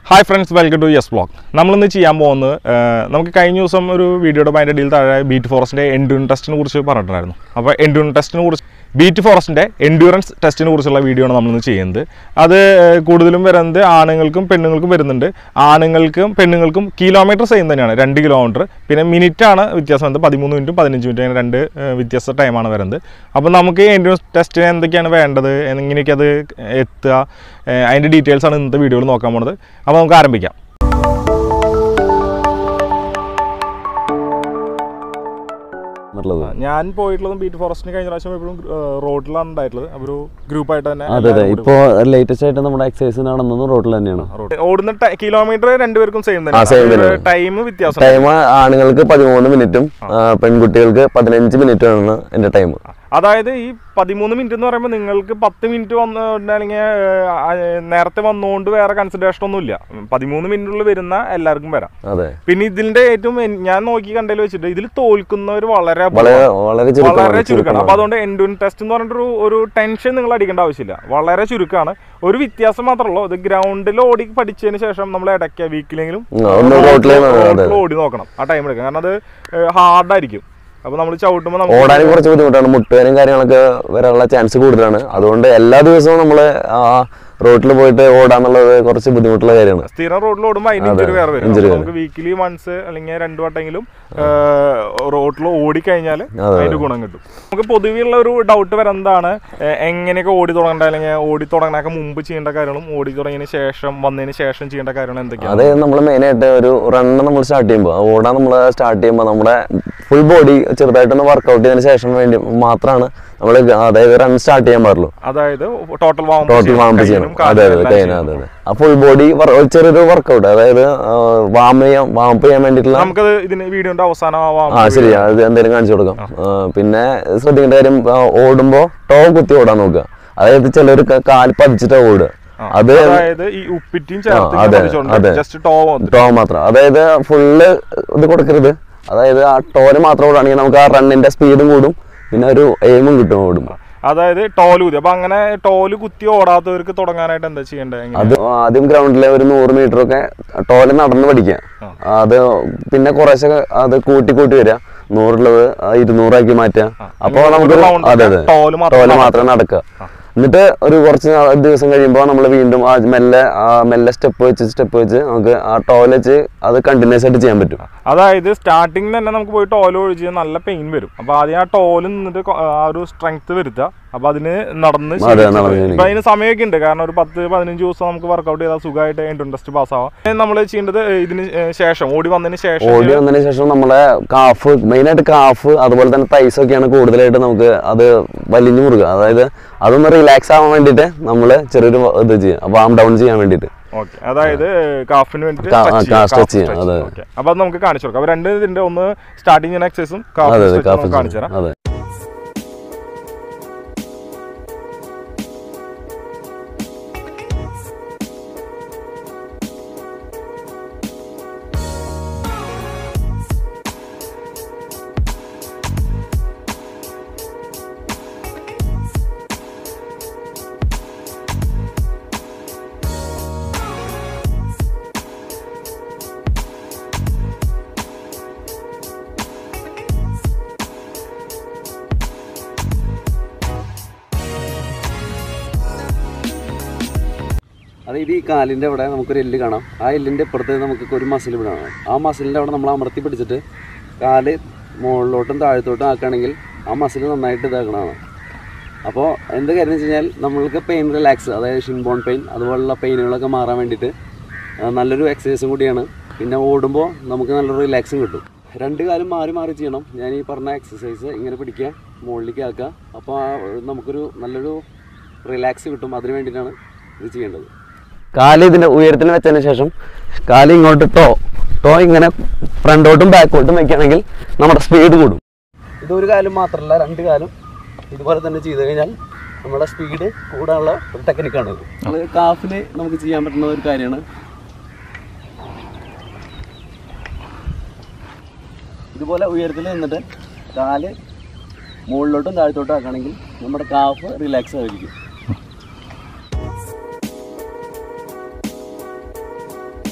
Hi friends welcome to yes blog നമ്മളിന്ന് ചെയ്യാൻ പോകുന്നത് ആ, നമുക്ക് കഴിഞ്ഞ ദിവസം ഒരു വീഡിയോയുടെ അതിൻ്റെ ഇടയിൽ താഴെ ബീറ്റ് ഫോറസ്റ്റിൻ്റെ എൻഡ്യൂറൻസ് ടെസ്റ്റിനെ കുറിച്ച് പറഞ്ഞിട്ടുണ്ടായിരുന്നു അപ്പോൾ എൻഡ്യൂറൻസ് ടെസ്റ്റിനെ കുറിച്ച് ബീറ്റ് ഫോറസ്റ്റിൻ്റെ എൻഡ്യൂറൻസ് ടെസ്റ്റിനെ കുറിച്ചുള്ള വീഡിയോ ആണ് നമ്മളിന്ന് ചെയ്യുന്നത് അത് ആ, കൂടുതലും വരുന്നത് ആണുങ്ങൾക്കും പെണ്ണുങ്ങൾക്കും വരുന്നുണ്ട് ആണുങ്ങൾക്കും പെണ്ണുങ്ങൾക്കും കിലോമീറ്റർ സെയിം തന്നെയാണ് രണ്ട് കിലോമീറ്റർ പിന്നെ മിനിറ്റ് ആണ് വ്യത്യാസം വരുന്നത് പതിമൂന്ന് മിനിറ്റും പതിനഞ്ച് മിനിറ്റും അങ്ങനെ രണ്ട് ആ, വ്യത്യസ്ത ടൈമാണ് വരുന്നത് അപ്പോൾ നമുക്ക് എൻഡ്യൂറൻസ് ടെസ്റ്റിന് എന്തൊക്കെയാണ് വേണ്ടത് എങ്ങനെയൊക്കെ അത് എത്തുക ആ, അതിൻ്റെ ഡീറ്റെയിൽസ് ആണ് ഇന്നത്തെ വീഡിയോയിൽ നോക്കാൻ പോകുന്നത് അപ്പോൾ നമുക്ക് ആരംഭിക്കാം എന്നുള്ളത് ഞാൻ പോയിട്ടുള്ളതും ബീറ്റ് ഫോറസ്റ്റിന് കഴിഞ്ഞ പ്രാവശ്യം എപ്പോഴും റോഡിലാണ് ഉണ്ടായിട്ടുള്ളത് അപ്പോൾ ഒരു ഗ്രൂപ്പായിട്ട് തന്നെ അതെ അതെ എല്ലാവരും ഇപ്പോ ലേറ്റസ്റ്റ് ആയിട്ട് നമ്മുടെ എക്സസൈസ് നടന്നത് റോഡിൽ തന്നെയാണ് കൂടി road. ഓടുന്ന കിലോമീറ്റർ രണ്ടുപേർക്കും സെയിം ആ, same തന്നെ തന്നെ. ടൈം വ്യത്യാസം ടൈം ആണുങ്ങൾക്ക് പതിമൂന്ന് മിനിറ്റും പെൺകുട്ടികൾക്ക് പതിനഞ്ച് മിനിറ്റും ആണ് എന്റെ ടൈം അതായത് ഈ പതിമൂന്ന് മിനിറ്റ് എന്ന് പറയുമ്പോൾ നിങ്ങൾക്ക് പത്ത് മിനിറ്റ് വന്ന് അല്ലെങ്കിൽ നേരത്തെ വന്നുകൊണ്ട് വേറെ കൺസിഡറേഷൻ ഒന്നുമില്ല പതിമൂന്ന് മിനിറ്റിനുള്ളിൽ വരുന്ന എല്ലാവർക്കും വരാം അതെ പിന്നെ ഇതിന്റെ ഏറ്റവും എൻ- ഞാൻ നോക്കി കണ്ടതിൽ വെച്ചിട്ട് ഇതിൽ തോൽക്കുന്നവർ വളരെ വളരെ അപൂർവമാണ്. വളരെ വളരെ ചുരുക്കമാണ് ചുരുക്കമാണ് അപ്പൊ അതുകൊണ്ട് എൻഡൂൻ ടെസ്റ്റ് എന്ന് പറഞ്ഞിട്ടൊരു ഒരു ടെൻഷൻ നിങ്ങൾ അടിക്കേണ്ട ആവശ്യമില്ല വളരെ ചുരുക്കമാണ് ഒരു വ്യത്യാസം മാത്രമേ ഉള്ളൂ ഇത് ഗ്രൗണ്ടിൽ ഓടി പഠിച്ചതിന് ശേഷം നമ്മൾ ഇടയ്ക്ക് വീക്കിലെങ്കിലും ഉം, ഒന്ന് road ല് അതെ, അതെ. ഓടി നോക്കണം ആ ടൈം എടുക്കാം കാരണം അത് ഹാർഡായിരിക്കും അപ്പൊ നമ്മൾ ചവിട്ടുമ്പോൾ നമുക്ക് ഓടാനും കുറച്ച് ബുദ്ധിമുട്ടാണ് മുട്ടുവേനും കാര്യങ്ങളൊക്കെ വരാനുള്ള ചാൻസ് കൂടുതലാണ് അതുകൊണ്ട് എല്ലാ ദിവസവും നമ്മൾ റോഡിൽ പോയിട്ട് ഓടാന്നുള്ളത് കുറച്ച് ബുദ്ധിമുട്ടുള്ള കാര്യമാണ് സ്ഥിരം റോഡിൽ ഓടുമ്പോൾ അതിന് അതെ, ഇഞ്ചുറി വേറെ വരും injury അപ്പൊ നമുക്ക് വീക്കിലി വൺസ് അല്ലെങ്കിൽ രണ്ടു വട്ടെങ്കിലും റോഡിൽ ഓടിക്കഴിഞ്ഞാൽ അതെ. അതിന്റെ ഗുണം കിട്ടും നമുക്ക് പൊതുവെയുള്ള ഒരു ഡൗട്ട് വരുന്നതാണ് ഏഹ്, എങ്ങനെയൊക്കെ ഓടി തുടങ്ങേണ്ട അല്ലെങ്കിൽ ഓടി തുടങ്ങണൊക്കെ മുമ്പ് ചെയ്യേണ്ട കാര്യങ്ങളും ഓടി തുടങ്ങിയതിന് ശേഷം വന്നതിന് ശേഷം ചെയ്യേണ്ട കാര്യങ്ങളും എന്തൊക്കെയാണ് അതായത് നമ്മൾ മെയിനായിട്ട് ഒരു റണ്ണ് നമ്മൾ സ്റ്റാർട്ട് ചെയ്യുമ്പോൾ ഓടാൻ നമ്മൾ സ്റ്റാർട്ട് ചെയ്യുമ്പോൾ നമ്മുടെ ഫുൾ ബോഡി ചെറുതായിട്ടൊന്ന് വർക്കൗട്ട് ചെയ്തതിന് ശേഷം വേണ്ടി മാത്രമാണ് നമ്മൾ അതായത് റൺ സ്റ്റാർട്ട് ചെയ്യാൻ പാടുള്ളൂ അതായത് ടോട്ടൽ വാം ടോട്ടൽ വാമ്പ് ചെയ്യണം അതെ അതെ കൈന അതെ അതെ ആ ഫുൾ ബോഡി ചെറിയൊരു വർക്കൗട്ട് അതായത് വാം ചെയ്യാൻ വാമ്പ് ചെയ്യാൻ വേണ്ടിയിട്ടുള്ള നമുക്കത് ഇതിന് വീഡിയോന്റെ അവസാനം ആ വാം ആ ശരി അത് എന്തെങ്കിലും കാണിച്ചു കൊടുക്കാം ആ, പിന്നെ ശ്രദ്ധിക്കേണ്ട കാര്യം ആ, ഓടുമ്പോ ടോ കുത്തി ഓടാൻ നോക്കുക അതായത് ചിലർ കാൽ പതിച്ചിട്ടാ ഓടുക ആ, അത് അതായത് ഈ ഉപ്പിറ്റിയും ആ, അതെ, ചേർത്ത് അതെ. ജസ്റ്റ് ടോ ടോ മാത്രം അതായത് ഫുള്ള് ഇത് കൊടുക്കരുത് അതായത് ആ ടോന് മാത്രം ഓടുകയാണെങ്കിൽ നമുക്ക് ആ റണ്ണിന്റെ സ്പീഡും കൂടും പിന്നെ ഒരു എയിമും കിട്ടും ഓടുമ്പോൾ അതായത് ടോല് കുത്തി അപ്പൊ അങ്ങനെ ടോല് കുത്തി ഓടാത്തവർക്ക് തുടങ്ങാനായിട്ട് എന്താ ചെയ്യേണ്ടത് എങ്ങനെ? അത് ആദ്യം ഗ്രൗണ്ടിലെ ഒരു നൂറ് മീറ്റർ ഒക്കെ ടോല് നടന്ന് പഠിക്കുക അത് പിന്നെ കുറേശ്ശെ അത് കൂട്ടി കൂട്ടി വരിക നൂറുള്ളത് ആ ഇരുന്നൂറാക്കി മാറ്റുക അപ്പോൾ നൂറ് നമുക്ക് round അതെ ഒക്കെ അതെ ടോല് മാത്രം ടോല് നടക്കുക. മാത്രം നടക്കുക എന്നിട്ട് ഒരു കുറച്ച് നാ- ദിവസം കഴിയുമ്പോൾ നമ്മൾ വീണ്ടും ആ മെല്ലെ ആ മെല്ലെ സ്റ്റെപ്പ് വെച്ച് സ്റ്റെപ്പ് വെച്ച് നമുക്ക് ആ ടോൽ വെച്ച് അത് കണ്ടിന്യൂസ് ആയിട്ട് ചെയ്യാൻ പറ്റും അതായത് സ്റ്റാർട്ടിങ്ങിൽ തന്നെ നമുക്ക് പോയി ടോൽ ഒഴിച്ച് നല്ല പെയിൻ വരും അപ്പൊ ആദ്യം ആ ടോല് നിന്നിട്ട് കൊ- ആ ഒരു സ്ട്രെങ്ത് വരുത്തുക അപ്പൊ അതിന് നടന്ന് അതെ, ശീലിച്ച് നടന്ന് വരും. ശീലിക്കും. ഇപ്പൊ അതിന് സമയമൊക്കെ ഉണ്ട് കാരണം ഒരു പത്ത് പതിനഞ്ച് ദിവസം നമുക്ക് വർക്കൗട്ട് ചെയ്താൽ സുഖമായിട്ട് ഇൻട്രസ്റ്റ് പാസ്സാവാം നമ്മൾ ചെയ്യേണ്ടത് ഇതിന് ശേഷം ഓടി വന്നതിന് ശേഷം ഓടി വന്നതിന് ശേഷം നമ്മളെ കാഫ് മെയിനായിട്ട് കാഫ് അതുപോലെ തന്നെ തൈസ് ഒക്കെയാണ് കൂടുതലായിട്ട് നമുക്ക് അത് വലിഞ്ഞു മുറുക അതായത് അതൊന്ന് റിലാക്സ് ആവാൻ വേണ്ടിയിട്ട് നമ്മൾ ചെറിയൊരു ഇത് ചെയ്യുക വാം ഡൗൺ ചെയ്യാൻ വേണ്ടിയിട്ട് ഓക്കെ അതായത് കാഫിന് വേണ്ടിട്ട് കാ- stretch ആ, ചെയ്യാം, കാ- calf stretch ചെയ്യാം, stretch അതെ. ചെയ്യാം. Okay. അപ്പൊ അത് നമുക്ക് കാണിച്ചു കൊടുക്കാം അപ്പൊ രണ്ട് ഇതിന്റെ ഒന്ന് സ്റ്റാർട്ടിങ് ചെയ്യുന്ന എക്സസൈസും കാഫ് അതെ അതെ stretch ഉം കാഫ് നമുക്ക് കാണിച്ചു തരാം അതെ അതായത് ഈ കാലിൻ്റെ അവിടെ നമുക്കൊരു എല്ല് കാണാം ആ എല്ലിൻ്റെ ഇപ്പുറത്ത് നമുക്ക് ഒരു മസിൽ ഇവിടെ കാണാം ആ മസിലിൻ്റെ അവിടെ നമ്മൾ അമർത്തി പിടിച്ചിട്ട് കാല് മുകളിലോട്ടും താഴത്തോട്ടും ആക്കുകയാണെങ്കിൽ ആ മസിൽ നന്നായിട്ട് ഇതാക്കണതാണ് അപ്പോൾ എന്ത് കാര്യം വെച്ച് കഴിഞ്ഞാൽ നമ്മൾക്ക് പെയിൻ റിലാക്സ് അതായത് ഷിൻബോൺ പെയിൻ അതുപോലുള്ള പെയിനുകളൊക്കെ മാറാൻ വേണ്ടിയിട്ട് ആ, നല്ലൊരു എക്സസൈസും കൂടിയാണ് പിന്നെ ഓടുമ്പോൾ നമുക്ക് നല്ലൊരു റിലാക്സും കിട്ടും രണ്ട് കാലം മാറി മാറി ചെയ്യണം ഞാൻ ഈ പറഞ്ഞ എക്സസൈസ് ഇങ്ങനെ പിടിക്കുക മുകളിലേക്ക് ആക്കുക അപ്പോൾ ആ നമുക്കൊരു നല്ലൊരു റിലാക്സ് കിട്ടും അതിന് വേണ്ടിയിട്ടാണ് ഇത് ചെയ്യേണ്ടത് കാല് ഇതിൻ്റെ ഉയരത്തിന് വെച്ചതിന് ശേഷം കാല് ഇങ്ങോട്ട് ടോ ടോ ഇങ്ങനെ ഫ്രണ്ടോട്ടും ബാക്കോട്ടും വെക്കുകയാണെങ്കിൽ നമ്മുടെ സ്പീഡ് കൂടും ഇതൊരു കാലം മാത്രമല്ല രണ്ട് കാലം ഇതുപോലെ തന്നെ ചെയ്ത് കഴിഞ്ഞാൽ നമ്മുടെ സ്പീഡ് കൂടാനുള്ള ഒരു ടെക്നിക്കാണ് ഇത് നമ്മൾ കാഫിൽ നമുക്ക് ചെയ്യാൻ പറ്റുന്ന ഒരു കാര്യമാണ് ഇതുപോലെ ഉയരത്തിൽ നിന്നിട്ട് കാല് മുകളിലോട്ടും താഴത്തോട്ടും ആക്കുകയാണെങ്കിൽ നമ്മുടെ കാഫ് റിലാക്സ് ആയിരിക്കും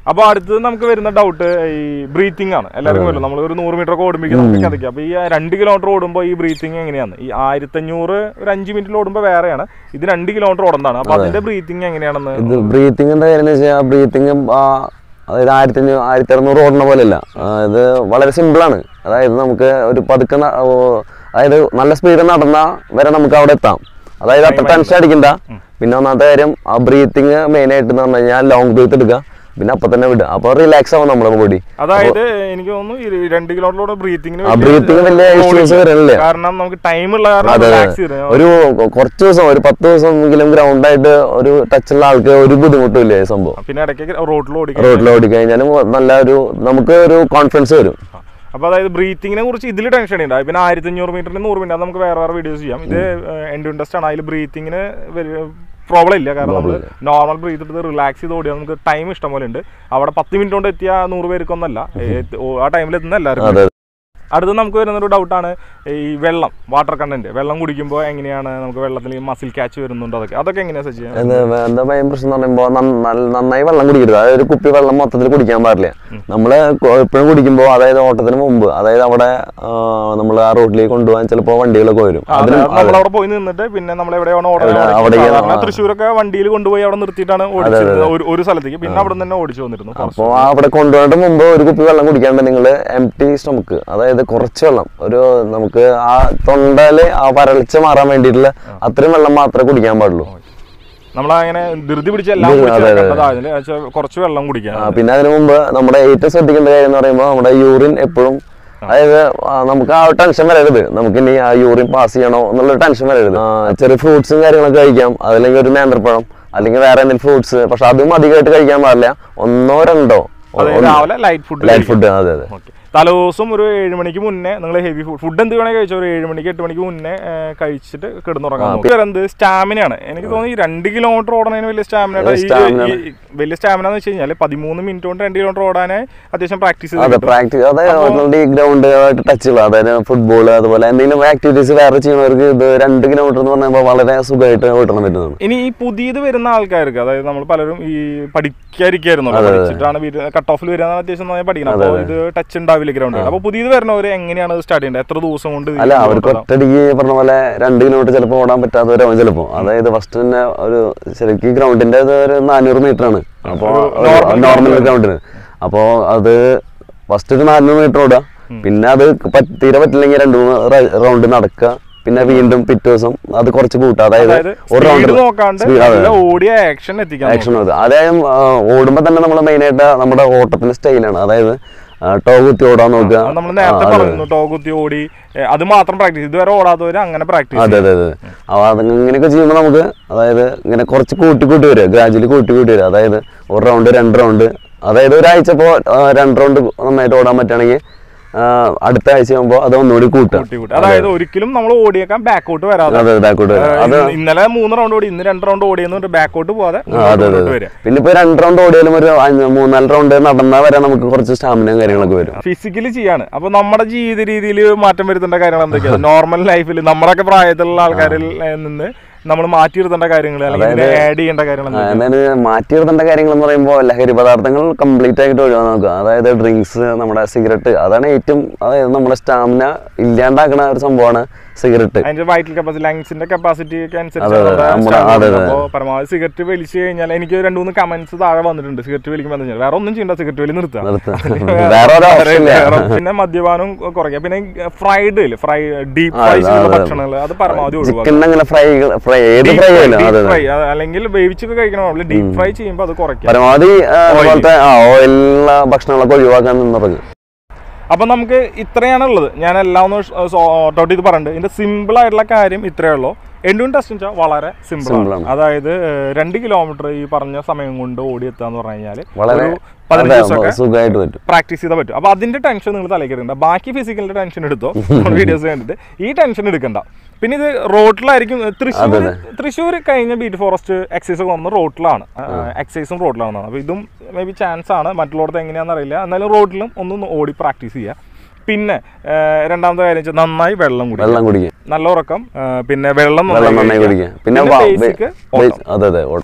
അപ്പൊ അടുത്തത് നമുക്ക് വരുന്ന ഡൗട്ട് ഈ ബ്രീത്തിങ് ആണ് എല്ലാവർക്കും വരും നമ്മൾ ഒരു നൂറ് മീറ്റർ ഒക്കെ ഓടുമ്പോൾ നമുക്ക് കഥയ്ക്കാം അപ്പൊ ഈ രണ്ട് കിലോമീറ്റർ ഓടുമ്പോൾ ഈ ബ്രീത്തിങ് എങ്ങനെയാണ് ഈ ആയിരത്തഞ്ഞൂറ് ഒരു അഞ്ച് മിനിറ്റിൽ ഓടുമ്പോൾ വേറെയാണ് ഇത് രണ്ട് കിലോമീറ്റർ ഓടുന്നതാണ് അപ്പൊ അതിന്റെ ബ്രീത്തിങ് എങ്ങനെയാണെന്ന് ഇത് ബ്രീത്തിങ്ങിന്റെ കാര്യം എന്ന് വെച്ചാൽ ബ്രീത്തിങ് അതായത് ആയിരത്തി അഞ്ഞൂറ് ആയിരത്തി അറുന്നൂറ് ഓടുന്ന പോലെയല്ല ആ, ഇത് വളരെ സിമ്പിളാണ് അതായത് നമുക്ക് ഒരു പതുക്കെ ന- ഓ, അതായത് നല്ല സ്പീഡിൽ നടന്നാൽ വരെ നമുക്ക് അവിടെ എത്താം അതായത് അത്ര ടെൻഷൻ അടിക്കണ്ട പിന്നെ ഒന്നാമത്തെ കാര്യം ആ ബ്രീത്തിങ് മെയിൻ ആയിട്ട് എന്ന് പറഞ്ഞു കഴിഞ്ഞാൽ ലോങ് ബ്രീത്ത് എടുക്കുക പിന്നെ അപ്പൊ തന്നെ വിടുക അപ്പോൾ റിലാക്സ് ആവും നമ്മുടെ ബോഡി അതായത് എനിക്ക് തോന്നുന്നു ഈ രണ്ട് കിലോമീറ്ററോടെ ബ്രീത്തിങ്ങിന് ആ ബ്രീത്തിങ് വലിയ ഇഷ്യൂസ് വരണില്ല കാരണം നമുക്ക് ടൈം ഉള്ള കാരണം അതെ റിലാക്സ് ചെയ്ത് ഒരു കുറച്ച് ദിവസം ഒരു പത്ത് ദിവസം എങ്കിലും ഗ്രൗണ്ട് ആയിട്ട് ഒരു ടച്ചുള്ള ആൾക്ക് ഒരു ബുദ്ധിമുട്ടും ഇല്ല ഈ സംഭവം പിന്നെ ഇടയ്ക്ക് റോഡിൽ ഓടിക്കുക റോഡിൽ ഓടിക്കഴിഞ്ഞാലും നല്ല ഒരു നമുക്ക് ഒരു കോൺഫിഡൻസ് വരും അപ്പൊ അതായത് ബ്രീത്തിങ്ങിനെ കുറിച്ച് ഇതിൽ ടെൻഷൻ ഉണ്ട് പിന്നെ ആയിരത്തി അഞ്ഞൂറ് മീറ്ററിന് നൂറ് മിനിറ്റ് അത് നമുക്ക് വേറെ വേറെ വീഡിയോസ് ചെയ്യാം ഇത് എൻഡ് ഇൻട്രസ്റ്റ് ആണ് അതിൽ ബ്രീത്തിങ്ങിന് പ്രോബ്ലം ഇല്ല കാരണം നമ്മൾ നോർമൽ ബ്രീത്ത് എടുത്ത് റിലാക്സ് ചെയ്ത് ഓടിയാൽ നമുക്ക് ടൈം ഇഷ്ടം പോലെ ഉണ്ട് അവിടെ പത്ത് മിനിറ്റ് കൊണ്ട് എത്തിയ നൂറ് പേർക്കൊന്നല്ല ഏ- ഓ- ആ ടൈമിൽ എത്തുന്ന എല്ലാവർക്കും അതെ അടുത്ത് നമുക്ക് വരുന്നൊരു ഡൗട്ടാണ് ഈ വെള്ളം വാട്ടർ കണ്ടന്റ് വെള്ളം കുടിക്കുമ്പോൾ എങ്ങനെയാണ് നമുക്ക് വെള്ളത്തിൽ മസിൽ ക്യാച്ച് വരുന്നുണ്ട് അതൊക്കെ അതൊക്കെ എങ്ങനെയാ സജ്ജി ഇത് എന്താ മെയിൻ പ്രശ്നം എന്ന് പറയുമ്പോൾ നന്നായി വെള്ളം കുടിക്കരുത് അതായത് ഒരു കുപ്പി വെള്ളം മൊത്തത്തിൽ കുടിക്കാൻ പാടില്ല നമ്മൾ എപ്പോഴും കുടിക്കുമ്പോൾ അതായത് ഓട്ടത്തിന് മുമ്പ് അതായത് അവിടെ നമ്മൾ ആ റോഡിലേക്ക് കൊണ്ടുപോകാൻ ചിലപ്പോൾ വണ്ടികളൊക്കെ വരും അതിന് നമ്മളവിടെ പോയി നിന്നിട്ട് പിന്നെ നമ്മൾ എവിടെയാണോ എവിടെ- അവിടെ ഓടുന്നത് ഇങ്ങനെ- സാധാരണ തൃശ്ശൂരൊക്കെ വണ്ടിയിൽ കൊണ്ടുപോയി അവിടെ നിർത്തിയിട്ടാണ് ഓടിച്ചിരുന്നത് ഒരു ഒരു സ്ഥലത്തേക്ക് പിന്നെ അവിടെ നിന്ന് തന്നെ ഓടിച്ചു വന്നിരുന്നു അപ്പോൾ അവിടെ കൊണ്ടുപോയിട്ട് മുമ്പ് ഒരു കുപ്പി വെള്ളം കുടിക്കാണ്ട് നിങ്ങൾ എം ടി സ്റ്റൊമക്ക് അതായത് കുറച്ച് വെള്ളം ഒരു നമുക്ക് ആ തൊണ്ടയില് ആ വരൾച്ച മാറാൻ വേണ്ടിയിട്ടുള്ള അത്രയും വെള്ളം മാത്രമേ കുടിക്കാൻ പാടുള്ളൂ നമ്മളങ്ങനെ ധൃതി പിടിച്ച് എല്ലാം ധൃതി- കുടിച്ച് അതെ, അതെ. വെക്കേണ്ടത് അതില് പക്ഷേ കുറച്ച് വെള്ളം കുടിക്കാം ആ, പിന്നെ അതിനു മുമ്പ് നമ്മുടെ ഏറ്റവും ശ്രദ്ധിക്കേണ്ട കാര്യം എന്ന് പറയുമ്പോൾ നമ്മുടെ യൂറിൻ എപ്പോഴും അതായത് ആ, നമുക്ക് ആ ടെൻഷൻ വരരുത് നമുക്ക് ഇനി ആ യൂറിൻ പാസ് ചെയ്യണോ എന്നുള്ള ടെൻഷൻ വരരുത് ആ, ചെറിയ ഫ്രൂട്ട്സും കാര്യങ്ങളൊക്കെ കഴിക്കാം അതല്ലെങ്കിൽ ഒരു നേന്ത്രപ്പഴം അല്ലെങ്കിൽ വേറെ എന്തെങ്കിലും ഫ്രൂട്ട്സ് പക്ഷെ അതും അധികമായിട്ട് കഴിക്കാൻ പാടില്ല ഒന്നോ രണ്ടോ അതായത് രാവിലെ ലൈറ്റ് ഫുഡ് ലൈറ്റ് ഫുഡ് അതെ അതെ ഓക്കെ തലേദിവസം ഒരു ഏഴ് മണിക്ക് മുന്നേ നിങ്ങൾ ഹെവി ഫുഡ് ഫുഡ് എന്ത് വേണമെങ്കിൽ കഴിച്ചോ ഒരു ഏഴ് മണിക്ക് എട്ട് മണിക്ക് മുന്നേ ഏ, കഴിച്ചിട്ട് കിടന്നുറങ്ങാൻ നോക്കുക വരുന്നത് സ്റ്റാമിനയാണ് എനിക്ക് തോന്നുന്നു ഈ രണ്ട് കിലോമീറ്റർ ഓടണതിന് വലിയ സ്റ്റാമിന stamina. വലിയ സ്റ്റാമിന എന്ന് വെച്ച് കഴിഞ്ഞാൽ പതിമൂന്ന് മിനിറ്റ് കൊണ്ട് രണ്ട് കിലോമീറ്റർ ഓടാനേ അത്യാവശ്യം പ്രാക്ടീസ് ചെയ്ത് അതെ കിട്ടും. പ്രാക്ടീസ് അതായത് ഈ ഗ്രൗണ്ട് ആയിട്ട് ടച്ചുകൾ അതായത് ഫുട്ബോൾ അതുപോലെ എന്തെങ്കിലും ആക്ടിവിറ്റീസ് വേറെ ചെയ്യുന്നവർക്ക് ഇത് രണ്ട് കിലോമീറ്റർ എന്ന് പറയുമ്പോൾ വളരെ സുഖമായിട്ട് ഓട്ടണം പറ്റുന്നതാണ് ഇനി ഈ പുതിയത് വരുന്ന ആൾക്കാർക്ക് അതായത് നമ്മൾ പലരും ഈ പഠിക്കാതിരിക്കായിരുന്നു പഠിച്ചിട്ടാണ് കട്ട് ഓഫിൽ വരുന്ന അത്യാവശ്യം നന്നായി പഠിക്കണം അപ്പോൾ ഇത് ടച്ച് ഉണ്ടാവില്ല ഗ്രൗണ്ട് അപ്പോൾ പുതിയത് വരുന്നവർ എങ്ങനെയാണ് ഇത് സ്റ്റാർട്ട് ചെയ്യേണ്ടത് എത്ര ദിവസം കൊണ്ട് ഇത് അല്ല ഈ അവർക്ക് ഓടണം? ഒറ്റടിക്ക് പറഞ്ഞ പോലെ രണ്ട് കിലോമീറ്റർ ചിലപ്പോൾ ഓടാൻ പറ്റാത്തവരാവും ചിലപ്പോൾ അതായത് ഫസ്റ്റ് തന്നെ ഒരു ശരിക്കും ഗ്രൗണ്ടിന്റെ ഇത് ഒരു നാനൂറ് മീറ്റർ ആണ് അപ്പോൾ normal നോർമൽ ഗ്രൗണ്ടിന് അപ്പോൾ അത് ഫസ്റ്റ് ഒരു നാനൂറ് മീറ്റർ ഓടുക പിന്നെ അത് പറ്റ- തീരെ പറ്റില്ലെങ്കിൽ രണ്ട് മൂന്ന് റൗണ്ട് നടക്കുക പിന്നെ വീണ്ടും പിറ്റേ ദിവസം അത് കുറച്ച് കൂട്ടുക അതായത് അതായത് ഒരു സ്പീഡ് റൗണ്ട് നോക്കാണ്ട് നല്ല ഓടിയ ആക്ഷൻ എത്തിക്കാൻ ആക്ഷൻ അത് അതായത് ഓടുമ്പോൾ തന്നെ നമ്മൾ മെയിനായിട്ട് നമ്മുടെ ഓട്ടത്തിന്റെ സ്റ്റൈലാണ് അതായത് ടോ കുത്തി ഓടാൻ നോക്കുക നമ്മൾ നേരത്തെ ആ, അതെ. പറഞ്ഞു ടോ കുത്തി ഓടി ഏ, അത് മാത്രം പ്രാക്ടീസ് ഇതുവരെ ഓടാത്തവര് അങ്ങനെ പ്രാക്ടീസ് അതെ അതെ അതെ അപ്പോൾ അത് ഇങ്ങനെയൊക്കെ ചെയ്യുമ്പോൾ നമുക്ക് അതായത് ഇങ്ങനെ കുറച്ച് കൂട്ടി കൂട്ടി വരിക ഗ്രാജുവലി കൂട്ടി കൂട്ടി വരിക അതായത് ഒരു റൗണ്ട് രണ്ട് റൗണ്ട് അതായത് ഒരാഴ്ച ഇപ്പോൾ രണ്ട് റൗണ്ട് നന്നായിട്ട് ഓടാൻ പറ്റുകയാണെങ്കിൽ ആ, അടുത്ത ആഴ്ച ആകുമ്പോൾ അത് ഒന്നുകൂടി കൂട്ടുക കൂട്ടി കൂട്ടി അതായത് ഒരിക്കലും നമ്മൾ ഓടിയേക്കാൻ ബാക്കോട്ട് വരാതെ അതെ ബാക്കോട്ട് ഏ, വരിക അത് ഇന്ന് ഇന്നലെ മൂന്ന് റൗണ്ട് ഓടി ഇന്ന് രണ്ട് റൗണ്ട് ഓടിയെന്ന് ബാക്കോട്ട് പോവാതെ ആ, അതെ അതെ മുന്നോട്ട് അതെ. വരിക പിന്നെ ഇപ്പോൾ രണ്ട് റൗണ്ട് ഓടിയാലും ഒരു അഞ്ച് മൂന്നാല് റൗണ്ട് നടന്നാൽ വരെ നമുക്ക് കുറച്ച് സ്റ്റാമിനയും കാര്യങ്ങളൊക്കെ വരും ഫിസിക്കലി ചെയ്യാണ് അപ്പൊ നമ്മുടെ ജീവിത രീതിയിൽ മാറ്റം വരുത്തേണ്ട കാര്യങ്ങൾ എന്തൊക്കെയാണ് നോർമൽ ലൈഫിൽ നമ്മളൊക്കെ പ്രായത്തിലുള്ള ആൾക്കാരിൽ ഏ, നിന്ന് നമ്മൾ മാറ്റിയിരുത്തേണ്ട കാര്യങ്ങൾ അല്ലെങ്കിൽ ആഡ് ചെയ്യേണ്ട കാര്യങ്ങൾ ആ, എന്തൊക്കെയാണ്? അതായത് മാറ്റി നിർത്തേണ്ട കാര്യങ്ങൾ എന്ന് പറയുമ്പോൾ ലഹരി പദാർത്ഥങ്ങൾ കംപ്ലീറ്റ് ആയിട്ട് ഒഴിവാൻ നോക്കുക അതായത് ഡ്രിങ്ക്സ് നമ്മുടെ സിഗരറ്റ് അതാണ് ഏറ്റവും അതായത് നമ്മുടെ സ്റ്റാമിന ഇല്ലാണ്ടാക്കുന്ന ഒരു സംഭവമാണ് സിഗരറ്റ് അതിന്റെ വൈറ്റൽ കപ്പാസിറ്റി ലങ്സിന്റെ കപ്പാസിറ്റി ഒക്കെ അനുസരിച്ച് അതെ, അതെ, നമ്മുടെ- അതെ, അതെ. അപ്പോൾ പരമാവധി സിഗരറ്റ് വലിച്ചു കഴിഞ്ഞാൽ എനിക്ക് രണ്ട് മൂന്ന് കമന്റ്സ് താഴെ വന്നിട്ടുണ്ട് സിഗരറ്റ് വലിക്കുമ്പോൾ എന്താ വെച്ചാൽ വേറെ ഒന്നും ചെയ്യണ്ട സിഗരറ്റ് വലി നിർത്തുക നിർത്തുക. വേറെ ഒരു option ഇല്ല. വേറെ- പിന്നെ മദ്യപാനം കുറയ്ക്കുക പിന്നെ ഫ്രൈഡ് ഫ്രൈ ഡീപ് ആ, ഫ്രൈ അതെ, ചെയ്യുന്ന അതെ. ഭക്ഷണങ്ങൾ അത് പരമാവധി ഒഴിവാക്കുക ചിക്കൻ അങ്ങനെ ഫ്രൈ ഫ്രൈ ഏത് Deep ഫ്രൈ fry, ആയാലും deep അതെ അതെ fry, അത് അല്ലെങ്കിൽ വേവിച്ചൊക്കെ കഴിക്കണമല്ലോ ഡീപ് ഫ്രൈ ചെയ്യുമ്പോൾ അത് കുറയ്ക്കാം പരമാവധി ആ, അതുപോലത്തെ ആ ഓയിലുള്ള ഭക്ഷണങ്ങളൊക്കെ ഒഴിവാക്കാൻ നിന്നിറങ്ങും അപ്പൊ നമുക്ക് ഇത്രയാണ് ഉള്ളത് ഞാൻ എല്ലാം ഒന്ന് ഷോർട്ട് ഔട്ട് ചെയ്ത് പറഞ്ഞിട്ട് ഇതിന്റെ സിമ്പിൾ ആയിട്ടുള്ള കാര്യം ഇത്രയേ ഉള്ളൂ എൻഡൂൺ ടെസ്റ്റ് വെച്ചാൽ വളരെ സിമ്പിൾ Simple ആണ് ആണ്. അതായത് ഏഹ്, രണ്ട് കിലോമീറ്റർ ഈ പറഞ്ഞ സമയം കൊണ്ട് ഓടിയെത്താന്ന് പറഞ്ഞു കഴിഞ്ഞാൽ വളരെ ഒരു പതിനഞ്ച് ദിവസമൊക്കെ സുഖമായിട്ട് പറ്റും പ്രാക്ടീസ് ചെയ്താൽ പറ്റും അപ്പൊ അതിന്റെ ടെൻഷൻ നിങ്ങൾ തലയ്ക്കരുണ്ട ബാക്കി ഫിസിക്കലിന്റെ ടെൻഷൻ എടുത്തോ വീഡിയോസ് കണ്ടിട്ട് ഈ ടെൻഷൻ എടുക്കണ്ട പിന്നെ ഇത് റോട്ടിലായിരിക്കും തൃശ്ശൂർ അതെ, തൃശ്ശൂർ കഴിഞ്ഞ ബീറ്റ് ഫോറസ്റ്റ് എക്സസൈസ് ഒക്കെ വന്നത് റോട്ടിലാണ് എക്സസൈസും റോട്ടിലാണ് അപ്പൊ ഇതും മേ ബി ചാൻസ് ആണ് മറ്റുള്ളവർക്ക് എങ്ങനെയാണെന്ന് അറിയില്ല എന്നാലും റോട്ടിലും ഒന്ന് ഓടി പ്രാക്ടീസ് ചെയ്യുക പിന്നെ ഏഹ്, രണ്ടാമത്തെ കാര്യം വെച്ചാൽ നന്നായി വെള്ളം കുടിക്കുക വെള്ളം കുടിക്കുക നല്ല ഉറക്കം ഏഹ്, പിന്നെ വെള്ളം വെള്ളം നന്നായി കഴിക്കുക. കുടിക്കുക പിന്നെ പിന്നെ വാ- basic ബേ- ഓട്ടം. അതെ അതെ ഓട്ടം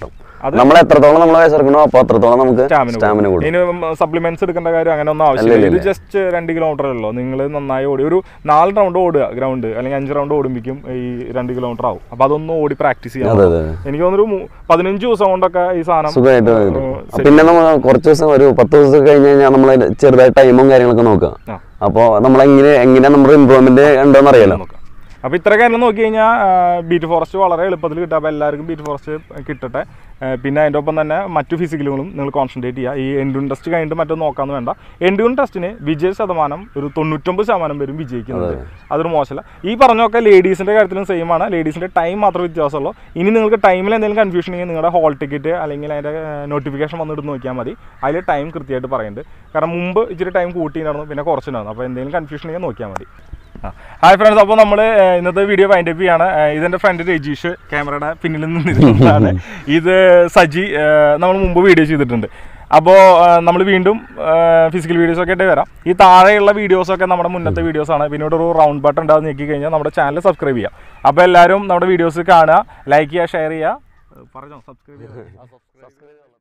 അത് നമ്മൾ എത്രത്തോളം നമ്മൾ വയസ്സിറക്കണോ അപ്പോൾ അത്രത്തോളം നമുക്ക് സ്റ്റാമിന സ്റ്റാമിന കൂടും ഇനി സപ്ലിമെന്റ്സ് എടുക്കേണ്ട കാര്യം അങ്ങനെ ഒന്നും ആവശ്യമില്ല ഇത് ജസ്റ്റ് രണ്ട് കിലോമീറ്റർ ഉള്ളൂ നിങ്ങൾ നന്നായി ഓടി ഒരു നാല് റൗണ്ട് ഓടുക ഗ്രൗണ്ട് അല്ലെങ്കിൽ അഞ്ച് റൗണ്ട് ഓടുമ്പോഴേക്കും ഈ രണ്ട് കിലോമീറ്റർ ആവും അപ്പൊ അതൊന്ന് ഓടി പ്രാക്ടീസ് ചെയ്യാം അതെ അതെ എനിക്ക് തോന്നുന്നു ഒരു മൂ- പതിനഞ്ച് ദിവസം കൊണ്ടൊക്കെ ഈ സാധനം സുഖമായിട്ട് വരും. ഉം, പിന്നെ നമ്മൾ കുറച്ച് ദിവസം ഒരു പത്ത് ദിവസം കഴിഞ്ഞ് കഴിഞ്ഞാൽ നമ്മൾ ചെറുതായി ടൈമും കാര്യങ്ങളൊക്കെ നോക്കുക ആ. അപ്പോൾ നമ്മൾ എങ്ങനെ എങ്ങനെ നമ്മുടെ ഇമ്പ്രൂവ്മെന്റ് ഉണ്ടോന്ന് അറിയാലോ നോക്കാം അപ്പോൾ ഇത്ര കാര്യം നോക്കി കഴിഞ്ഞാൽ ബീറ്റ് ഫോറസ്റ്റ് വളരെ എളുപ്പത്തിൽ കിട്ടുക അപ്പോൾ എല്ലാവർക്കും ബീറ്റ് ഫോറസ്റ്റ് കിട്ടട്ടെ ആ, പിന്നെ അതിൻ്റെ ഒപ്പം തന്നെ മറ്റു ഫിസിക്കലുകളും നിങ്ങൾ കോൺസെൻട്രേറ്റ് ചെയ്യുക ഈ എൻഡ്യൂൺ ടെസ്റ്റ് കഴിഞ്ഞിട്ട് മറ്റൊന്നും നോക്കാമെന്ന് വേണ്ട എൻഡ്യൂൺ ടെസ്റ്റിന് വിജയ ശതമാനം ഒരു തൊണ്ണൂറ്റൊമ്പത് ശതമാനം പേരും വിജയിക്കുന്നുണ്ട് അതൊരു മോശമല്ല ഈ പറഞ്ഞൊക്കെ ലേഡീസിൻ്റെ കാര്യത്തിലും സെയിം ആണ് ലേഡീസിൻ്റെ ടൈം മാത്രമേ വ്യത്യാസമുള്ളൂ ഇനി നിങ്ങൾക്ക് ടൈമിൽ എന്തെങ്കിലും കൺഫ്യൂഷൻ ഉണ്ടെങ്കിൽ നിങ്ങളുടെ ഹോൾ ടിക്കറ്റ് അല്ലെങ്കിൽ അതിൻ്റെ നോട്ടിഫിക്കേഷൻ വന്നിട്ട് നോക്കിയാൽ മതി അതിൽ ടൈം കൃത്യമായിട്ട് പറയുന്നുണ്ട് കാരണം മുമ്പ് ഇച്ചിരി ടൈം കൂട്ടിയിട്ടുണ്ടായിരുന്നു പിന്നെ കുറച്ചിട്ടുണ്ടായിരുന്നു അപ്പോൾ എന്തെങ്കിലും കൺഫ്യൂഷൻ ഉണ്ടെങ്കിൽ നോക്കിയാൽ മതി ഹായ് ഫ്രണ്ട്സ് അപ്പോൾ നമ്മൾ ഇന്നത്തെ വീഡിയോ വൈൻഡ് അപ്പ് ചെയ്യാണ് ഏഹ് ഇതെൻ്റെ ഫ്രണ്ട് രജീഷ് ക്യാമറയുടെ പിന്നിൽ നിന്നിരുന്നതാണ് ഇത് സജി നമ്മൾ മുമ്പ് വീഡിയോ ചെയ്തിട്ടുണ്ട് അപ്പോൾ നമ്മൾ വീണ്ടും ഫിസിക്കൽ വീഡിയോസ് ഒക്കെ ആയിട്ട് വരാം ഈ താഴെയുള്ള വീഡിയോസൊക്കെ നമ്മുടെ മുന്നത്തെ വീഡിയോസാണ് പിന്നെ ഇവിടെ ഒരു റൗണ്ട് ബട്ടൺ ഉണ്ടാകുന്ന ഞെക്കി കഴിഞ്ഞാൽ നമ്മുടെ ചാനൽ സബ്സ്ക്രൈബ് ചെയ്യാം അപ്പോൾ എല്ലാവരും നമ്മുടെ വീഡിയോസ് കാണുക ലൈക്ക് ചെയ്യുക ഷെയർ ചെയ്യുക പറഞ്ഞോ സബ്സ്ക്രൈബ് ചെയ്യുക